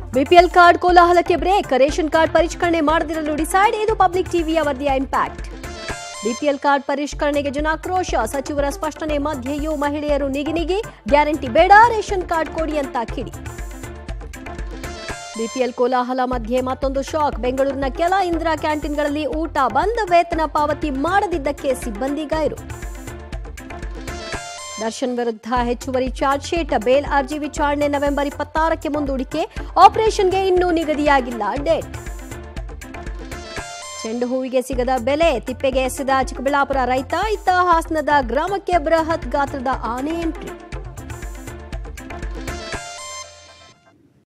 BPL card ಕೋಲಾಹಲಕ್ಕೆ break ration card ಪರಿಷ್ಕರಣೆ ಮಾಡದಿರಲು ಡಿಸೈಡ್ ಇದು ಪಬ್ಲಿಕ್ ಟಿವಿಯ ವರದಿಯ ಇಂಪ್ಯಾಕ್ಟ್ ಬಿಪಿಎಲ್ ಕಾರ್ಡ್ ಪರಿಷ್ಕರಣೆಗೆ ಜನಾಕ್ರೋಶ ಸಚಿವರ ಸ್ಪಷ್ಟನೆ ಮಧ್ಯೆಯೂ ಮಹಿಳೆಯರು ನಿಗಿನಿಗಿ ಗ್ಯಾರಂಟಿ ಬೇಡ ರೇಷನ್ ಕಾರ್ಡ್ ಕೊಡಿ ಅಂತ ಕಿಡಿ ಬಿಪಿಎಲ್ ಕೋಲಾಹಲ ಮಧ್ಯೆ ಮತ್ತೊಂದು ಶಾಕ್ ಬೆಂಗಳೂರಿನ ಕೆಲ ಇಂದಿರಾ ಕ್ಯಾಂಟೀನ್ಗಳಲ್ಲಿ ಊಟ ಬಂದ ವೇತನ ಪಾವತಿ ಮಾಡದಿದ್ದಕ್ಕೆ ಸಿಬ್ಬಂದಿ ಗೈರು ದರ್ಶನ್ ವಿರುದ್ಧ ಹೆಚ್ಚುವರಿ ಚಾರ್ಜ್ ಶೀಟ್ ಬೇಲ್ ಅರ್ಜಿ ವಿಚಾರಣೆ ನವೆಂಬರ್ ಇಪ್ಪತ್ತಾರಕ್ಕೆ ಮುಂದೂಡಿಕೆ ಆಪರೇಷನ್ಗೆ ಇನ್ನೂ ನಿಗದಿಯಾಗಿಲ್ಲ ಡೇಟ್ ಚೆಂಡು ಹೂವಿಗೆ ಸಿಗದ ಬೆಲೆ ತಿಪ್ಪೆಗೆ ಎಸೆದ ಚಿಕ್ಕಬಳ್ಳಾಪುರ ರೈತ ಇತ್ತ ಹಾಸನದ ಗ್ರಾಮಕ್ಕೆ ಬೃಹತ್ ಗಾತ್ರದ ಆನೆ ಎಂಟ್ರಿ